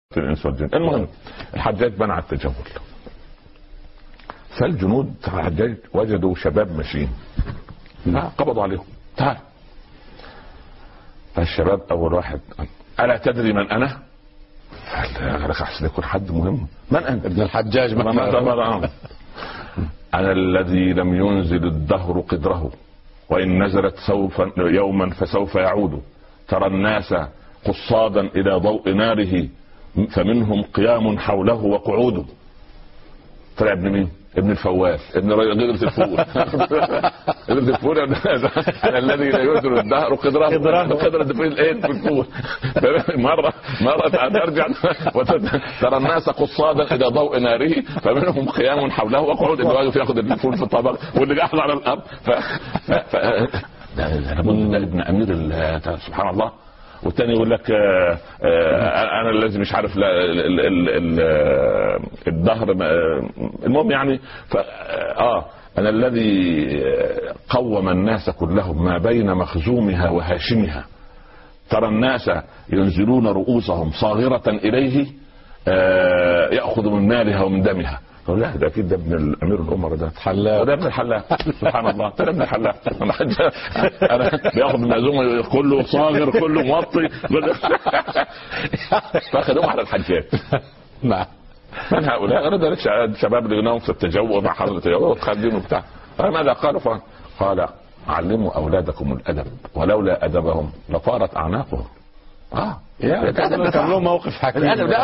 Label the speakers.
Speaker 1: الانس والجن المهم الحجاج منع التجول فالجنود بتاع الحجاج وجدوا شباب ماشيين قبضوا عليهم تعال فالشباب اول واحد قال الا تدري من انا؟ قال لك احسن يكون حد مهم من انت؟
Speaker 2: ابن الحجاج
Speaker 1: ما- ما-
Speaker 2: ما
Speaker 1: ما- ما- انا الذي لم ينزل الدهر قدره وان نزلت سوف يوما فسوف يعود ترى الناس قصادا الى ضوء ناره فمنهم قيام حوله وقعود طلع ابن مين؟ ابن الفواز ابن غدرة الفول غدرة الفول انا الذي لا ينزل الدهر قدره
Speaker 2: قدره.
Speaker 1: قدرة في الايه في الفول مرة مرة ترجع وتت- ترى الناس قصادا الى ضوء ناره فمنهم قيام حوله وقعود اللي واقف ياخذ الفول في الطبق واللي قاعد على الارض ف... ف... ف... ده ده لابد ده ابن امير ال- سبحان الله والتاني يقول لك آه، آه، انا الذي مش عارف لا ال- ال- ال- آه، الدهر ما- المهم يعني ف اه انا الذي آه، قوم الناس كلهم ما بين مخزومها وهاشمها ترى الناس ينزلون رؤوسهم صاغرة إليه آه، يأخذ من مالها ومن دمها قال لا ده اكيد ده ابن الامير الامراء ده
Speaker 2: حلاق.
Speaker 1: ده ابن الحلاق سبحان الله ده ابن الحلاق انا بياخذ المعزوم كله صاغر كله موطي فاخذهم على الحجاج
Speaker 2: نعم
Speaker 1: من هؤلاء؟ قالوا ده لك شباب لقيناهم في التجول مع حضرة اليهود خالدين وبتاع فماذا قالوا؟ فقال قال علموا اولادكم الادب ولولا ادبهم لطارت اعناقهم اه
Speaker 2: كان له موقف حكيم
Speaker 1: الادب ده